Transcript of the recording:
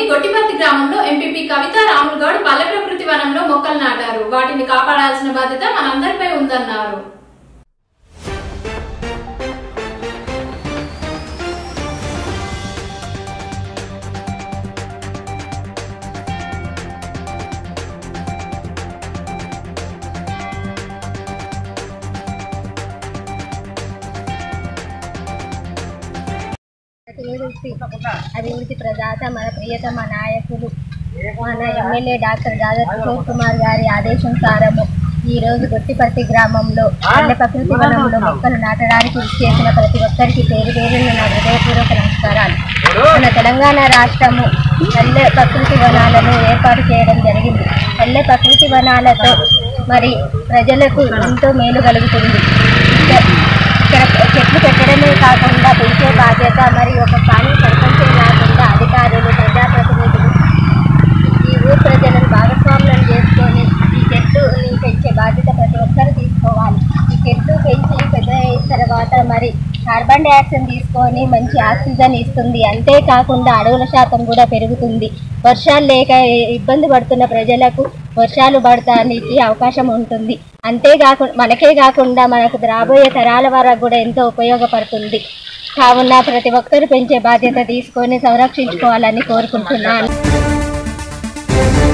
గొట్టిపత్తి గ్రామంలో ఎంపీపీ కవిత రాములు గౌడ్ పల్లె ప్రకృతి వనంలో మొక్కలు నాటారు వాటిని కాపాడాల్సిన బాధ్యత మనందరిపై ఉందన్నారు అభివృద్ధి అభివృద్ధి ప్రదాత మన ప్రియతమ నాయకులు మన ఎమ్మెల్యే డాక్టర్ దాదర్ కిషోర్ కుమార్ గారి ఆదేశానుసారము ఈ రోజు గొట్టిపర్తి గ్రామంలో పల్లె ప్రకృతి వనంలో మొక్కలు నాటడానికి కృషి చేసిన ప్రతి ఒక్కరికి పేరు పేరున నా హృదయపూర్వక నమస్కారాలు మన తెలంగాణ రాష్ట్రము పల్లె ప్రకృతి వనాలను ఏర్పాటు చేయడం జరిగింది పల్లె ప్రకృతి వనాలతో మరి ప్రజలకు ఎంతో మేలు కలుగుతుంది ఇక్కడ ఇక్కడ చెట్లు పెట్టడమే కాకుండా పెంచే బాధ్యత మరి ఒక స్థానిక సర్పంచే కాకుండా అధికారులు ప్రజాప్రతినిధులు ఈ ఊరు ప్రజలను భాగస్వామ్యం చేసుకొని ఈ చెట్టుని పెంచే బాధ్యత ప్రతి ఒక్కరు తీసుకోవాలి ఈ చెట్టు పెంచి పెద్ద అయిన తర్వాత మరి కార్బన్ డైఆక్సైడ్ తీసుకొని మంచి ఆక్సిజన్ ఇస్తుంది అంతేకాకుండా అడవుల శాతం కూడా పెరుగుతుంది వర్షాలు లేక ఇబ్బంది పడుతున్న ప్రజలకు వర్షాలు పడటానికి అవకాశం ఉంటుంది అంతేకాకుండా మనకే కాకుండా మనకు రాబోయే తరాల వరకు కూడా ఎంతో ఉపయోగపడుతుంది కావున ప్రతి ఒక్కరు పెంచే బాధ్యత తీసుకొని సంరక్షించుకోవాలని కోరుకుంటున్నాను